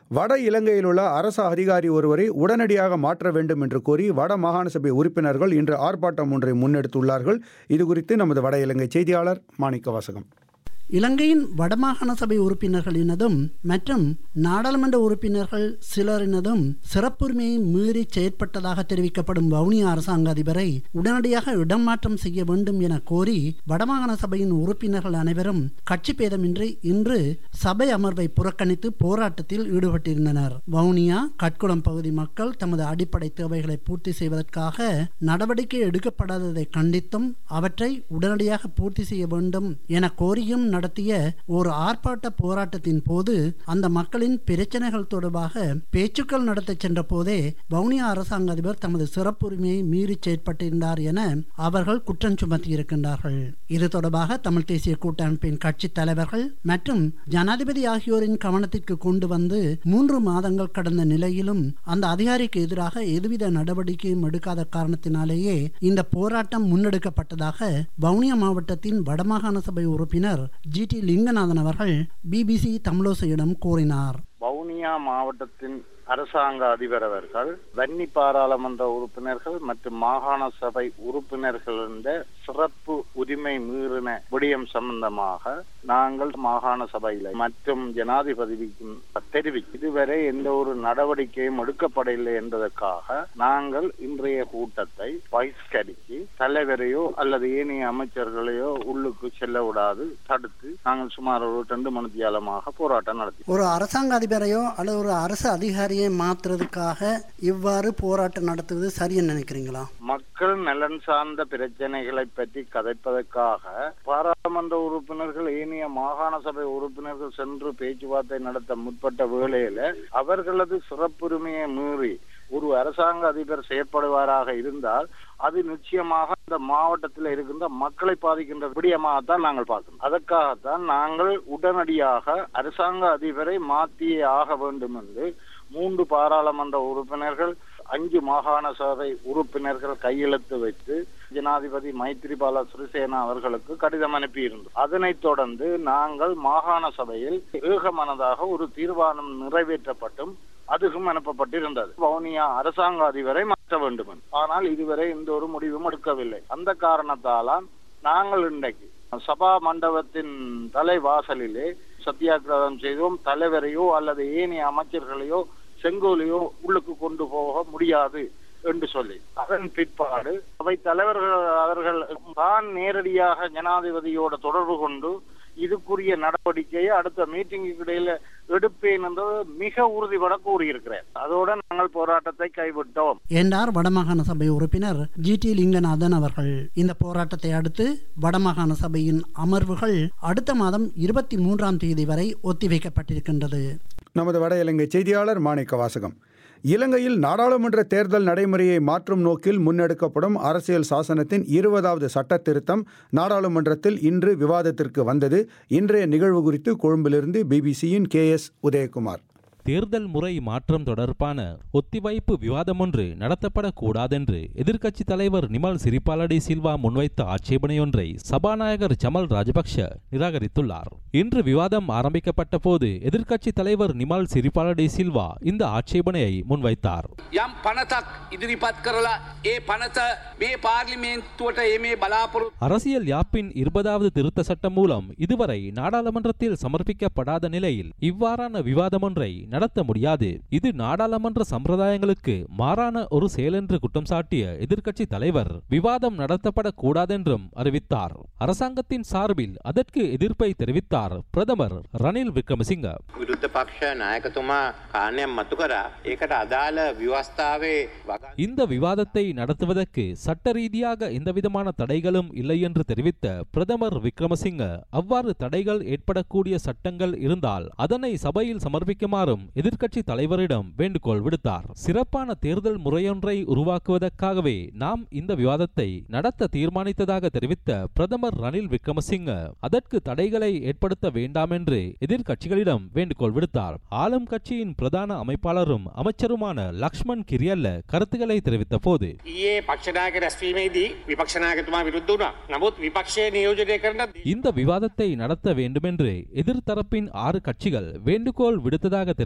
வட இலங்கையில் உள்ள அரசு அதிகாரி ஒருவரை உடனடியாக மாற்ற வேண்டும் என்று கோரி வட மாகாண சபை உறுப்பினர்கள் இன்று ஆர்ப்பாட்டம் ஒன்றை முன்னெடுத்துள்ளார்கள் இது குறித்து நமது வட இலங்கை செய்தியாளர் மாணிக்க வாசகம் இலங்கையின் வடமாகாண சபை உறுப்பினர்களினதும் மற்றும் நாடாளுமன்ற உறுப்பினர்கள் சிலரினதும் சிறப்புரிமையை மீறி செயற்பட்டதாக தெரிவிக்கப்படும் வவுனியா அரசாங்க அதிபரை உடனடியாக இடமாற்றம் செய்ய வேண்டும் என கோரி வடமாகாண சபையின் உறுப்பினர்கள் அனைவரும் கட்சி பேதமின்றி இன்று சபை அமர்வை புறக்கணித்து போராட்டத்தில் ஈடுபட்டிருந்தனர் வவுனியா கட்குளம் பகுதி மக்கள் தமது அடிப்படை தேவைகளை பூர்த்தி செய்வதற்காக நடவடிக்கை எடுக்கப்படாததை கண்டித்தும் அவற்றை உடனடியாக பூர்த்தி செய்ய வேண்டும் என கோரியும் நடத்திய ஒரு ஆர்ப்பாட்ட போராட்டத்தின் போது அந்த மக்களின் பிரச்சனைகள் தொடர்பாக பேச்சுக்கள் நடத்த சென்ற போதே வவுனியா அரசாங்க அதிபர் தமது சிறப்புரிமையை மீறி செயற்பட்டிருந்தார் என அவர்கள் குற்றம் சுமத்தியிருக்கின்றார்கள் இது தொடர்பாக தமிழ் தேசிய கூட்டமைப்பின் கட்சி தலைவர்கள் மற்றும் ஜனாதிபதி ஆகியோரின் கவனத்திற்கு கொண்டு வந்து மூன்று மாதங்கள் கடந்த நிலையிலும் அந்த அதிகாரிக்கு எதிராக எதுவித நடவடிக்கையும் எடுக்காத காரணத்தினாலேயே இந்த போராட்டம் முன்னெடுக்கப்பட்டதாக வவுனியா மாவட்டத்தின் வடமாகாண சபை உறுப்பினர் ஜி டி லிங்கநாதன் அவர்கள் பிபிசி தமிழோசையிடம் கூறினார் வவுனியா மாவட்டத்தின் அரசாங்க அதிபர் அவர்கள் வன்னி பாராளுமன்ற உறுப்பினர்கள் மற்றும் மாகாண சபை உறுப்பினர்கள் என்ற சிறப்பு உரிமை மீறின விடயம் சம்பந்தமாக நாங்கள் மாகாண சபையில மற்றும் ஜனாதிபதிக்கும் தெரிவி இதுவரை எந்த ஒரு நடவடிக்கையும் எடுக்கப்படவில்லை என்பதற்காக நாங்கள் இன்றைய கூட்டத்தை பகிஷ்கரித்து தலைவரையோ அல்லது ஏனைய அமைச்சர்களையோ உள்ளுக்கு செல்ல விடாது தடுத்து நாங்கள் சுமார் ஒரு ரெண்டு மணித்தியாலமாக போராட்டம் நடத்தி ஒரு அரசாங்க அதிபரையோ அல்லது ஒரு அரசு அதிகாரியை மாற்றுறதுக்காக இவ்வாறு போராட்டம் நடத்துவது சரியன்னு நினைக்கிறீங்களா மக்கள் நலன் சார்ந்த பிரச்சனைகளை பற்றி கதைப்பதற்காக பாராளுமன்ற உறுப்பினர்கள் ஏனைய மாகாண சபை உறுப்பினர்கள் சென்று பேச்சுவார்த்தை நடத்த முற்பட்ட வேளையில அவர்களது சிறப்புரிமையை மீறி ஒரு அரசாங்க அதிபர் செயற்படுவாராக இருந்தால் அது நிச்சயமாக இந்த மாவட்டத்தில் இருக்கின்ற மக்களை பாதிக்கின்ற விடயமாகத்தான் நாங்கள் பார்க்கிறோம் அதற்காகத்தான் நாங்கள் உடனடியாக அரசாங்க அதிபரை மாற்றியே ஆக வேண்டும் என்று மூன்று பாராளுமன்ற உறுப்பினர்கள் அஞ்சு மாகாண சபை உறுப்பினர்கள் கையெழுத்து வைத்து ஜனாதிபதி மைத்ரிபால சிறிசேனா அவர்களுக்கு கடிதம் அனுப்பியிருந்தோம் அதனைத் தொடர்ந்து நாங்கள் மாகாண சபையில் ஏகமனதாக ஒரு தீர்மானம் நிறைவேற்றப்பட்டும் அதுவும் அனுப்பப்பட்டிருந்தது வவுனியா அரசாங்க அதிபரை மாற்ற வேண்டும் என்று. ஆனால் இதுவரை எந்த ஒரு முடிவும் எடுக்கவில்லை அந்த காரணத்தாலாம் நாங்கள் இன்றைக்கு சபா மண்டபத்தின் தலைவாசலிலே சத்தியாகிரகம் செய்தோம் தலைவரையோ அல்லது ஏனைய அமைச்சர்களையோ செங்கோலையோ உள்ளுக்கு கொண்டு போக முடியாது என்று சொல்லி அதன் பிற்பாடு அவை தலைவர்கள் அவர்கள் தான் நேரடியாக ஜனாதிபதியோட தொடர்பு கொண்டு இதுக்குரிய நடவடிக்கையை அடுத்த மீட்டிங்குக்கு இடையில எடுப்பேன் என்பது மிக உறுதிபட கூறியிருக்கிறேன் அதோட நாங்கள் போராட்டத்தை கைவிட்டோம் என்றார் வடமாகாண சபை உறுப்பினர் ஜி டி லிங்கநாதன் அவர்கள் இந்த போராட்டத்தை அடுத்து வடமாகாண சபையின் அமர்வுகள் அடுத்த மாதம் இருபத்தி மூன்றாம் தேதி வரை ஒத்திவைக்கப்பட்டிருக்கின்றது நமது வட இலங்கை செய்தியாளர் மாணிக்க வாசகம் இலங்கையில் நாடாளுமன்ற தேர்தல் நடைமுறையை மாற்றும் நோக்கில் முன்னெடுக்கப்படும் அரசியல் சாசனத்தின் இருபதாவது சட்ட திருத்தம் நாடாளுமன்றத்தில் இன்று விவாதத்திற்கு வந்தது இன்றைய நிகழ்வு குறித்து கொழும்பிலிருந்து பிபிசியின் கே எஸ் உதயகுமார் தேர்தல் முறை மாற்றம் தொடர்பான ஒத்திவைப்பு விவாதமொன்று நடத்தப்படக்கூடாதென்று எதிர்க்கட்சித் தலைவர் நிமல் சிறிபாலடி சில்வா முன்வைத்த ஆட்சேபனையொன்றை சபாநாயகர் ஜமல் ராஜபக்ஷ நிராகரித்துள்ளார் இன்று விவாதம் ஆரம்பிக்கப்பட்ட போது எதிர்க்கட்சித் தலைவர் நிமல் சிறிபாலடி சில்வா இந்த ஆட்சேபனையை முன்வைத்தார் යම් පනතක් ඉදිරිපත් කරලා ඒ පනත මේ පාර්ලිමේන්තුවට එමේ බලාපොරොත්තු அரசியல் யாப்பின் இருபதாவது திருத்த சட்டம் மூலம் இதுவரை நாடாளுமன்றத்தில் சமர்ப்பிக்கப்படாத நிலையில் இவ்வாறான விவாதமொன்றை நடத்த முடியாது இது நாடாளுமன்ற சம்பிரதாயங்களுக்கு மாறான ஒரு செயல் என்று குற்றம் சாட்டிய எதிர்க்கட்சி தலைவர் விவாதம் நடத்தப்படக் கூடாதென்றும் அறிவித்தார் அரசாங்கத்தின் சார்பில் அதற்கு எதிர்ப்பை தெரிவித்தார் பிரதமர் ரணில் விக்ரமசிங்க විරුද්ධ පක්ෂ නායකතුමා කාණයක් මතු කරා ඒකට අදාළ ව්‍යවස්ථාවේ වග இந்த விவாதத்தை நடத்துவதற்கு சட்ட ரீதியாக எந்தவிதமான தடைகளும் இல்லை என்று தெரிவித்த பிரதமர் விக்ரமசிங்க அவ்வாறு தடைகள் ஏற்படக்கூடிய சட்டங்கள் இருந்தால் அதனை சபையில் சமர்ப்பிக்குமாறும் எதிர்க்கட்சி தலைவரிடம் வேண்டுகோள் விடுத்தார் சிறப்பான தேர்தல் முறையொன்றை உருவாக்குவதற்காகவே நாம் இந்த விவாதத்தை நடத்த தீர்மானித்ததாக தெரிவித்த பிரதமர் ரணில் விக்ரமசிங்க அதற்கு தடைகளை ஏற்படுத்த வேண்டாம் என்று எதிர்க்கட்சிகளிடம் வேண்டுகோள் விடுத்தார் ஆளும் கட்சியின் பிரதான அமைப்பாளரும் அமைச்சருமான லக்ஷ்மண் கிரியல்ல கருத்துக்களை தெரிவித்த போது ඊයේ පක්ෂනායක රැස්වීමේදී විපක්ෂනායකතුමා විරුද්ධ වුණා. නමුත් විපක්ෂය නියෝජනය කරන இந்த விவாதத்தை நடத்த வேண்டுமென்று எதிர்த்தரப்பின் ஆறு கட்சிகள் வேண்டுகோள் விடுத்ததாக தெரிவித்த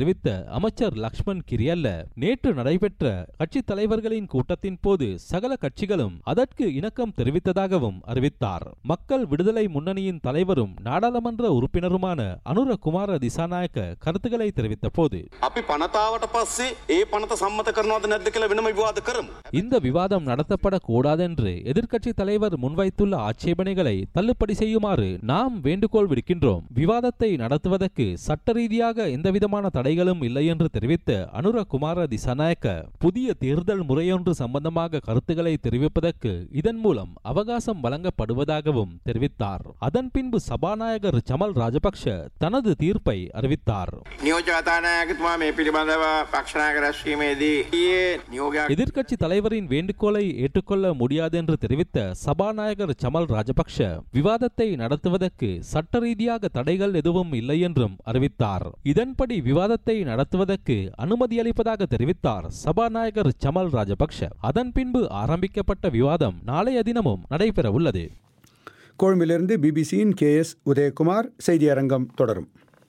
தெரிவித்த அமைச்சர் லக்ஷ்மண் கிரியல்ல நேற்று நடைபெற்ற கட்சித் தலைவர்களின் கூட்டத்தின் போது சகல கட்சிகளும் அதற்கு இணக்கம் தெரிவித்ததாகவும் அறிவித்தார் மக்கள் விடுதலை முன்னணியின் தலைவரும் நாடாளுமன்ற உறுப்பினருமான அனுர குமார திசாநாயக்க கருத்துக்களை தெரிவித்த போது අපි පනතාවට පස්සේ ඒ පනත සම්මත කරනවද නැද්ද කියලා වෙනම විවාද කරමු. இந்த விவாதம் நடத்தப்படக்கூடாதென்று எதிர்க்கட்சி தலைவர் முன்வைத்துள்ள ஆட்சேபனைகளை தள்ளுபடி செய்யுமாறு நாம் வேண்டுகோள் விடுக்கின்றோம் விவாதத்தை நடத்துவதற்கு சட்ட ரீதியாக எந்தவிதமான தடைகளும் இல்லை என்று தெரிவித்த அனுர குமார திசநாயக்க புதிய தேர்தல் முறையொன்று சம்பந்தமாக கருத்துக்களை தெரிவிப்பதற்கு இதன் மூலம் அவகாசம் வழங்கப்படுவதாகவும் தெரிவித்தார் அதன் பின்பு சபாநாயகர் ஜமல் ராஜபக்ஷ தனது தீர்ப்பை அறிவித்தார் නියෝජ කතානායකතුමා මේ පිළිබඳව පක්ෂනායක රැස්වීමේදී ඊයේ නියෝගයක් எதிர்க்கட்சி தலைவரின் வேண்டுகோளை ஏற்றுக்கொள்ள முடியாது என்று தெரிவித்த சபாநாயகர் ஜமல் ராஜபக்ஷ விவாதத்தை நடத்துவதற்கு சட்ட ரீதியாக தடைகள் எதுவும் இல்லை என்றும் அறிவித்தார் இதன்படி விவாதத்தை நடத்துவதற்கு அனுமதி அளிப்பதாக தெரிவித்தார் சபாநாயகர் ஜமல் ராஜபக்ஷ அதன் பின்பு ஆரம்பிக்கப்பட்ட விவாதம் நாளைய தினமும் நடைபெற உள்ளது கொழும்பிலிருந்து பிபிசியின் கே எஸ் உதயகுமார் செய்தி அரங்கம் தொடரும்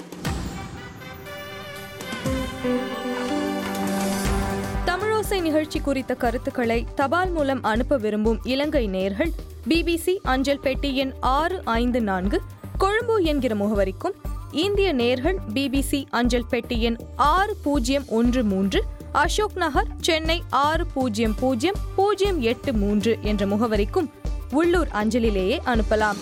தமிழோசை நிகழ்ச்சி குறித்த கருத்துக்களை தபால் மூலம் அனுப்ப விரும்பும் இலங்கை நேயர்கள் பிபிசி அஞ்சல் பெட்டி எண் ஆறு ஐந்து நான்கு கொழும்பு என்கிற முகவரிக்கும் இந்திய நேயர்கள் பிபிசி அஞ்சல் பெட்டி எண் ஆறு பூஜ்ஜியம் ஒன்று மூன்று அசோக் நகர் சென்னை ஆறு பூஜ்ஜியம் பூஜ்ஜியம் பூஜ்ஜியம் எட்டு மூன்று என்ற முகவரிக்கும் உள்ளூர் அஞ்சலிலேயே அனுப்பலாம்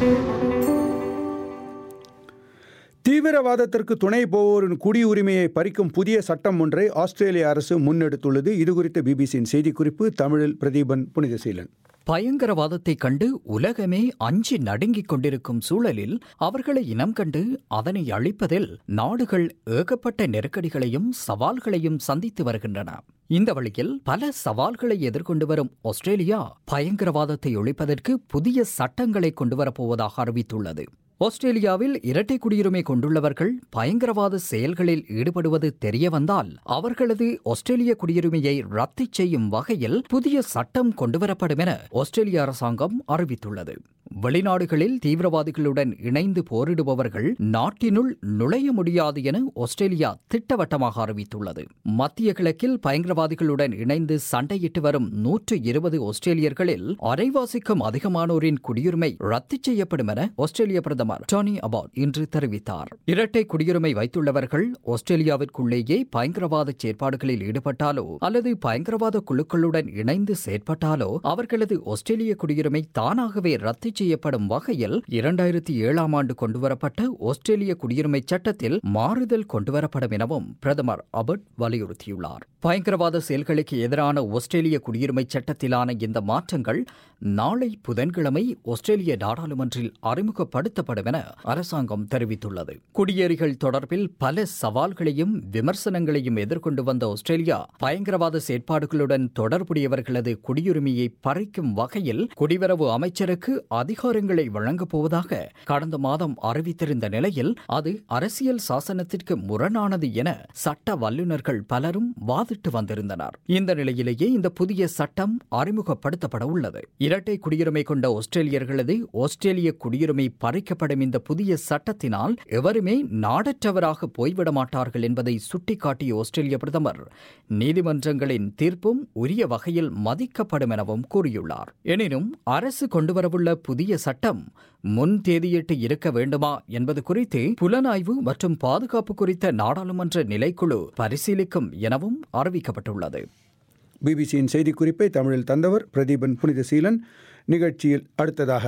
தீவிரவாதத்திற்கு துணை போவோரின் குடியுரிமையை பறிக்கும் புதிய சட்டம் ஒன்றை ஆஸ்திரேலிய அரசு முன்னெடுத்துள்ளது இதுகுறித்த பிபிசியின் செய்திக்குறிப்பு தமிழில் பிரதீபன் புனிதசீலன் பயங்கரவாதத்தை கண்டு உலகமே அஞ்சி நடுங்கிக் கொண்டிருக்கும் சூழலில் அவர்களை இனம் கண்டு அதனை அழிப்பதில் நாடுகள் ஏகப்பட்ட நெருக்கடிகளையும் சவால்களையும் சந்தித்து வருகின்றன இந்த வழியில் பல சவால்களை எதிர்கொண்டு வரும் ஆஸ்திரேலியா பயங்கரவாதத்தை ஒழிப்பதற்கு புதிய சட்டங்களை கொண்டுவரப்போவதாக அறிவித்துள்ளது ஆஸ்திரேலியாவில் இரட்டை குடியுரிமை கொண்டுள்ளவர்கள் பயங்கரவாத செயல்களில் ஈடுபடுவது தெரியவந்தால் அவர்களது ஆஸ்திரேலிய குடியுரிமையை ரத்து செய்யும் வகையில் புதிய சட்டம் கொண்டுவரப்படும் என ஆஸ்திரேலிய அரசாங்கம் அறிவித்துள்ளது வெளிநாடுகளில் தீவிரவாதிகளுடன் இணைந்து போரிடுபவர்கள் நாட்டினுள் நுழைய முடியாது என ஆஸ்திரேலியா திட்டவட்டமாக அறிவித்துள்ளது மத்திய கிழக்கில் பயங்கரவாதிகளுடன் இணைந்து சண்டையிட்டு வரும் நூற்று இருபது ஆஸ்திரேலியர்களில் அரைவாசிக்கும் அதிகமானோரின் குடியுரிமை ரத்து செய்யப்படும் என ஆஸ்திரேலிய பிரதமர் டோனி அபாட் இன்று தெரிவித்தார் இரட்டை குடியுரிமை வைத்துள்ளவர்கள் ஆஸ்திரேலியாவிற்குள்ளேயே பயங்கரவாத செயற்பாடுகளில் ஈடுபட்டாலோ அல்லது பயங்கரவாத குழுக்களுடன் இணைந்து செயற்பட்டாலோ அவர்களது ஆஸ்திரேலிய குடியுரிமை தானாகவே ரத்து செய்யப்படும் வகையில் இரண்டாயிரத்தி ஏழாம் ஆண்டு கொண்டுவரப்பட்ட ஆஸ்திரேலிய குடியுரிமை சட்டத்தில் மாறுதல் கொண்டுவரப்படும் எனவும் பிரதமர் அபட் வலியுறுத்தியுள்ளார் பயங்கரவாத செயல்களுக்கு எதிரான ஆஸ்திரேலிய குடியுரிமை சட்டத்திலான இந்த மாற்றங்கள் நாளை புதன்கிழமை ஆஸ்திரேலிய நாடாளுமன்றில் அறிமுகப்படுத்தப்படும் என அரசாங்கம் தெரிவித்துள்ளது குடியேறிகள் தொடர்பில் பல சவால்களையும் விமர்சனங்களையும் எதிர்கொண்டு வந்த ஆஸ்திரேலியா பயங்கரவாத செயற்பாடுகளுடன் தொடர்புடையவர்களது குடியுரிமையை பறிக்கும் வகையில் குடிவரவு அமைச்சருக்கு அதிகாரங்களை வழங்கப் போவதாக கடந்த மாதம் அறிவித்திருந்த நிலையில் அது அரசியல் சாசனத்திற்கு முரணானது என சட்ட வல்லுநர்கள் பலரும் வாதிட்டு வந்திருந்தனர் இந்த நிலையிலேயே இந்த புதிய சட்டம் அறிமுகப்படுத்தப்பட உள்ளது இரட்டை குடியுரிமை கொண்ட ஆஸ்திரேலியர்களது ஆஸ்திரேலிய குடியுரிமை பறிக்கப்படும் இந்த புதிய சட்டத்தினால் எவருமே நாடற்றவராக போய்விட மாட்டார்கள் என்பதை சுட்டிக்காட்டிய ஆஸ்திரேலிய பிரதமர் நீதிமன்றங்களின் தீர்ப்பும் உரிய வகையில் மதிக்கப்படும் எனவும் கூறியுள்ளார் எனினும் அரசு கொண்டுவரவுள்ள புதிய சட்டம் முன் தேதியிட்டு இருக்க வேண்டுமா என்பது குறித்து புலனாய்வு மற்றும் பாதுகாப்பு குறித்த நாடாளுமன்ற நிலைக்குழு பரிசீலிக்கும் எனவும் அறிவிக்கப்பட்டுள்ளது பிபிசியின் செய்திக்குறிப்பை தமிழில் தந்தவர் பிரதீபன் புனிதசீலன் நிகழ்ச்சியில் அடுத்ததாக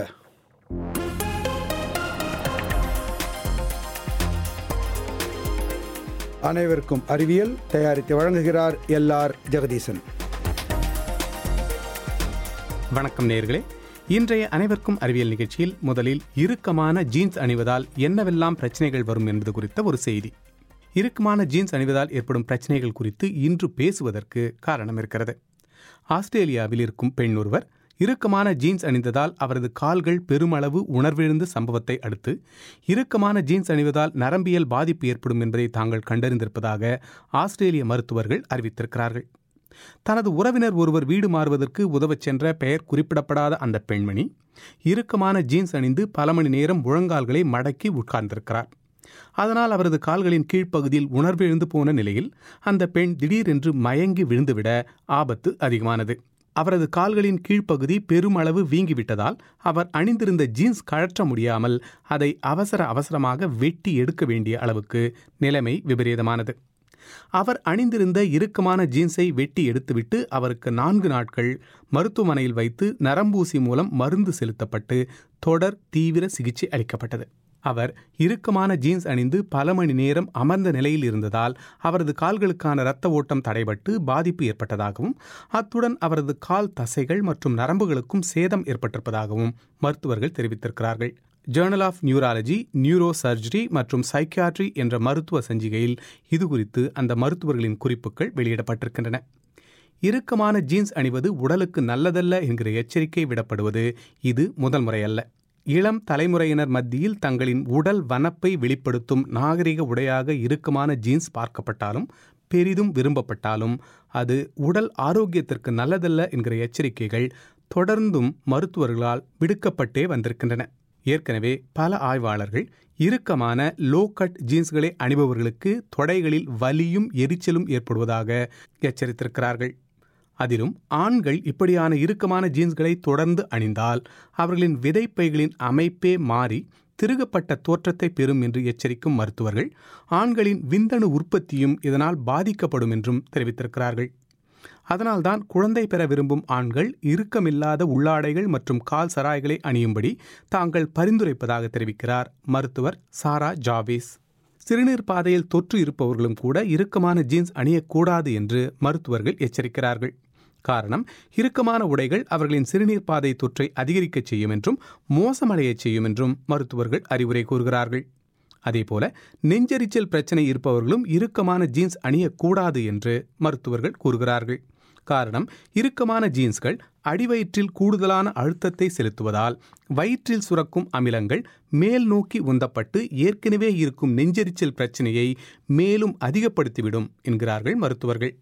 அனைவருக்கும் அறிவியல் தயாரித்து வழங்குகிறார் எல் ஆர் ஜெகதீசன் வணக்கம் நேர்களே இன்றைய அனைவருக்கும் அறிவியல் நிகழ்ச்சியில் முதலில் இறுக்கமான ஜீன்ஸ் அணிவதால் என்னவெல்லாம் பிரச்சனைகள் வரும் என்பது குறித்த ஒரு செய்தி இறுக்கமான ஜீன்ஸ் அணிவதால் ஏற்படும் பிரச்சனைகள் குறித்து இன்று பேசுவதற்கு காரணம் இருக்கிறது ஆஸ்திரேலியாவில் இருக்கும் பெண் ஒருவர் இறுக்கமான ஜீன்ஸ் அணிந்ததால் அவரது கால்கள் பெருமளவு உணர்விழந்த சம்பவத்தை அடுத்து இறுக்கமான ஜீன்ஸ் அணிவதால் நரம்பியல் பாதிப்பு ஏற்படும் என்பதை தாங்கள் கண்டறிந்திருப்பதாக ஆஸ்திரேலிய மருத்துவர்கள் அறிவித்திருக்கிறார்கள் தனது உறவினர் ஒருவர் வீடு மாறுவதற்கு உதவச் சென்ற பெயர் குறிப்பிடப்படாத அந்த பெண்மணி இறுக்கமான ஜீன்ஸ் அணிந்து பல மணி நேரம் முழங்கால்களை மடக்கி உட்கார்ந்திருக்கிறார் அதனால் அவரது கால்களின் கீழ்ப்பகுதியில் உணர்விழந்து போன நிலையில் அந்த பெண் திடீரென்று மயங்கி விழுந்துவிட ஆபத்து அதிகமானது அவரது கால்களின் கீழ்ப்பகுதி பெருமளவு வீங்கிவிட்டதால் அவர் அணிந்திருந்த ஜீன்ஸ் கழற்ற முடியாமல் அதை அவசர அவசரமாக வெட்டி எடுக்க வேண்டிய அளவுக்கு நிலைமை விபரீதமானது அவர் அணிந்திருந்த இறுக்கமான ஜீன்ஸை வெட்டி எடுத்துவிட்டு அவருக்கு நான்கு நாட்கள் மருத்துவமனையில் வைத்து நரம்பூசி மூலம் மருந்து செலுத்தப்பட்டு தொடர் தீவிர சிகிச்சை அளிக்கப்பட்டது அவர் இறுக்கமான ஜீன்ஸ் அணிந்து பல மணி நேரம் அமர்ந்த நிலையில் இருந்ததால் அவரது கால்களுக்கான இரத்த ஓட்டம் தடைபட்டு பாதிப்பு ஏற்பட்டதாகவும் அத்துடன் அவரது கால் தசைகள் மற்றும் நரம்புகளுக்கும் சேதம் ஏற்பட்டிருப்பதாகவும் மருத்துவர்கள் தெரிவித்திருக்கிறார்கள் journal of neurology neuro surgery மற்றும் சைக்கியாட்ரி என்ற மருத்துவ சஞ்சிகையில் இது குறித்து அந்த மருத்துவர்களின் குறிப்புகள் வெளியிடப்பட்டிருக்கின்றன இறுக்கமான ஜீன்ஸ் அணிவது உடலுக்கு நல்லதல்ல என்கிற எச்சரிக்கை விடப்படுவது இது முதல் முறையல்ல இளம் தலைமுறையினர் மத்தியில் தங்களின் உடல் வனப்பை வெளிப்படுத்தும் நாகரிக உடையாக இறுக்கமான ஜீன்ஸ் பார்க்கப்பட்டாலும் பெரிதும் விரும்பப்பட்டாலும் அது உடல் ஆரோக்கியத்திற்கு நல்லதல்ல என்கிற எச்சரிக்கைகள் தொடர்ந்தும் மருத்துவர்களால் விடுக்கப்பட்டே வந்திருக்கின்றன ஏற்கனவே பல ஆய்வாளர்கள் இறுக்கமான லோ கட் ஜீன்ஸ்களை அணிபவர்களுக்கு தொடைகளில் வலியும் எரிச்சலும் ஏற்படுவதாக எச்சரித்திருக்கிறார்கள் அதிலும் ஆண்கள் இப்படியான இறுக்கமான ஜீன்ஸ்களை தொடர்ந்து அணிந்தால் அவர்களின் விதைப்பைகளின் அமைப்பே மாறி திருகப்பட்ட தோற்றத்தை பெறும் என்று எச்சரிக்கும் மருத்துவர்கள் ஆண்களின் விந்தணு உற்பத்தியும் இதனால் பாதிக்கப்படும் என்றும் தெரிவித்திருக்கிறார்கள் அதனால்தான் குழந்தை பெற விரும்பும் ஆண்கள் இறுக்கமில்லாத உள்ளாடைகள் மற்றும் கால் சராய்களை அணியும்படி தாங்கள் பரிந்துரைப்பதாக தெரிவிக்கிறார் மருத்துவர் சாரா ஜாவேஸ் சிறுநீர் பாதையில் தொற்று இருப்பவர்களும் கூட இறுக்கமான ஜீன்ஸ் அணியக்கூடாது என்று மருத்துவர்கள் எச்சரிக்கிறார்கள் காரணம் இறுக்கமான உடைகள் அவர்களின் சிறுநீர் பாதை தொற்றை அதிகரிக்கச் செய்யும் என்றும் மோசமடையச் செய்யும் என்றும் மருத்துவர்கள் அறிவுரை கூறுகிறார்கள் அதேபோல நெஞ்செரிச்சல் பிரச்சனை இருப்பவர்களும் இறுக்கமான ஜீன்ஸ் அணியக்கூடாது என்று மருத்துவர்கள் கூறுகிறார்கள் காரணம் இறுக்கமான ஜீன்ஸ்கள் அடிவயிற்றில் கூடுதலான அழுத்தத்தை செலுத்துவதால் வயிற்றில் சுரக்கும் அமிலங்கள் மேல் நோக்கி உந்தப்பட்டு ஏற்கனவே இருக்கும் நெஞ்செரிச்சல் பிரச்சனையை மேலும் அதிகப்படுத்திவிடும் என்கிறார்கள் மருத்துவர்கள்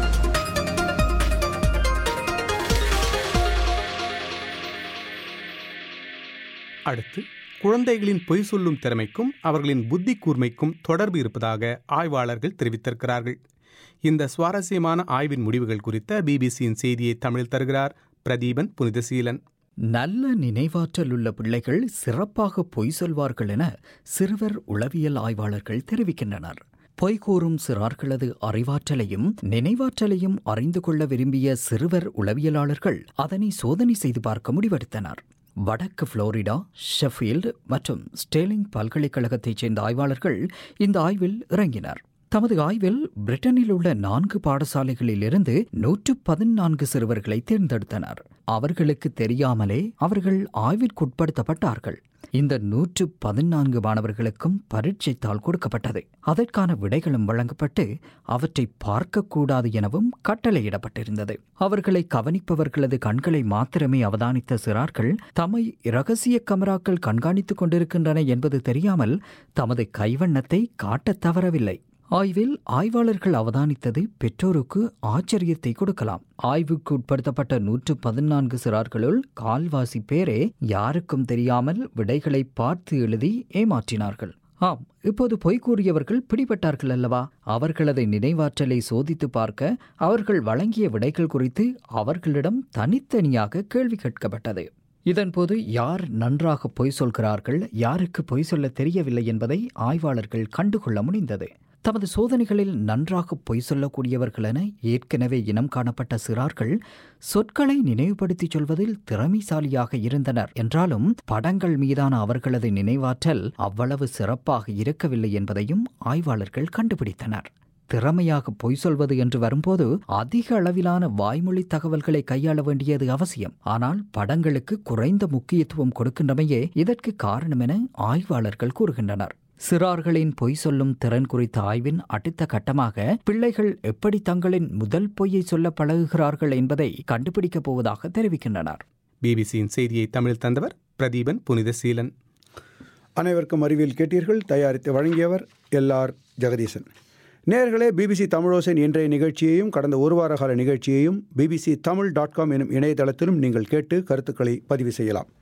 அடுத்து குழந்தைகளின் பொய் சொல்லும் திறமைக்கும் அவர்களின் புத்தி கூர்மைக்கும் தொடர்பு இருப்பதாக ஆய்வாளர்கள் தெரிவித்திருக்கிறார்கள் இந்த சுவாரஸ்யமான ஆய்வின் முடிவுகள் குறித்த பிபிசியின் செய்தியை தமிழில் தருகிறார் பிரதீபன் புனிதசீலன் நல்ல நினைவாற்றல் உள்ள பிள்ளைகள் சிறப்பாக பொய் சொல்வார்கள் என சிறுவர் உளவியல் ஆய்வாளர்கள் தெரிவிக்கின்றனர் பொய் கூறும் சிறார்களது அறிவாற்றலையும் நினைவாற்றலையும் அறிந்து கொள்ள விரும்பிய சிறுவர் உளவியலாளர்கள் அதனை சோதனை செய்து பார்க்க முடிவெடுத்தனர் வடக்கு புளோரிடா ஷெஃபீல்டு மற்றும் ஸ்டேலிங் பல்கலைக்கழகத்தைச் சேர்ந்த ஆய்வாளர்கள் இந்த ஆய்வில் இறங்கினர் தமது ஆய்வில் பிரிட்டனில் உள்ள நான்கு பாடசாலைகளில் இருந்து நூற்று பதினான்கு சிறுவர்களை தேர்ந்தெடுத்தனர் அவர்களுக்கு தெரியாமலே அவர்கள் ஆய்விற்குட்படுத்தப்பட்டார்கள் இந்த நூற்று பதினான்கு மாணவர்களுக்கும் பரீட்சை தாள் கொடுக்கப்பட்டது அதற்கான விடைகளும் வழங்கப்பட்டு அவற்றை பார்க்கக்கூடாது எனவும் கட்டளையிடப்பட்டிருந்தது அவர்களை கவனிப்பவர்களது கண்களை மாத்திரமே அவதானித்த சிறார்கள் தம்மை இரகசிய கமராக்கள் கண்காணித்துக் கொண்டிருக்கின்றன என்பது தெரியாமல் தமது கைவண்ணத்தை காட்டத் தவறவில்லை ஆய்வில் ஆய்வாளர்கள் அவதானித்தது பெற்றோருக்கு ஆச்சரியத்தை கொடுக்கலாம் ஆய்வுக்கு உட்படுத்தப்பட்ட நூற்று பதினான்கு சிறார்களுள் கால்வாசி பேரே யாருக்கும் தெரியாமல் விடைகளை பார்த்து எழுதி ஏமாற்றினார்கள் ஆம் இப்போது பொய் கூறியவர்கள் பிடிபட்டார்கள் அல்லவா அவர்களது நினைவாற்றலை சோதித்து பார்க்க அவர்கள் வழங்கிய விடைகள் குறித்து அவர்களிடம் தனித்தனியாக கேள்வி கேட்கப்பட்டது இதன்போது யார் நன்றாக பொய் சொல்கிறார்கள் யாருக்கு பொய் சொல்ல தெரியவில்லை என்பதை ஆய்வாளர்கள் கண்டுகொள்ள முடிந்தது தமது சோதனைகளில் நன்றாக பொய் சொல்லக்கூடியவர்கள் என ஏற்கனவே இனம் காணப்பட்ட சிறார்கள் சொற்களை நினைவுபடுத்திச் சொல்வதில் திறமைசாலியாக இருந்தனர் என்றாலும் படங்கள் மீதான அவர்களது நினைவாற்றல் அவ்வளவு சிறப்பாக இருக்கவில்லை என்பதையும் ஆய்வாளர்கள் கண்டுபிடித்தனர் திறமையாக பொய் சொல்வது என்று வரும்போது அதிக அளவிலான வாய்மொழி தகவல்களை கையாள வேண்டியது அவசியம் ஆனால் படங்களுக்கு குறைந்த முக்கியத்துவம் கொடுக்கின்றமையே இதற்கு காரணம் என ஆய்வாளர்கள் கூறுகின்றனர் சிறார்களின் பொய் சொல்லும் திறன் குறித்த ஆய்வின் அடுத்த கட்டமாக பிள்ளைகள் எப்படி தங்களின் முதல் பொய்யை சொல்ல பழகுகிறார்கள் என்பதை கண்டுபிடிக்கப் போவதாக தெரிவிக்கின்றனர் பிபிசியின் செய்தியை தமிழில் தந்தவர் பிரதீபன் புனிதசீலன் அனைவருக்கும் அறிவியல் கேட்டீர்கள் தயாரித்து வழங்கியவர் எல்ஆர் ஜெகதீசன் நேர்களே பிபிசி தமிழோசன் இன்றைய நிகழ்ச்சியையும் கடந்த ஒரு வார கால நிகழ்ச்சியையும் பிபிசி தமிழ் டாட் காம் எனும் இணையதளத்திலும் நீங்கள் கேட்டு கருத்துக்களை பதிவு செய்யலாம்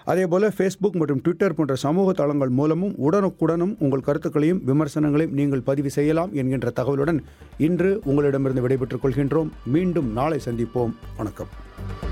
அதேபோல ஃபேஸ்புக் மற்றும் ட்விட்டர் போன்ற சமூக தளங்கள் மூலமும் உடனுக்குடனும் உங்கள் கருத்துக்களையும் விமர்சனங்களையும் நீங்கள் பதிவு செய்யலாம் என்கின்ற தகவலுடன் இன்று உங்களிடமிருந்து விடைபெற்றுக் கொள்கின்றோம் மீண்டும் நாளை சந்திப்போம் வணக்கம்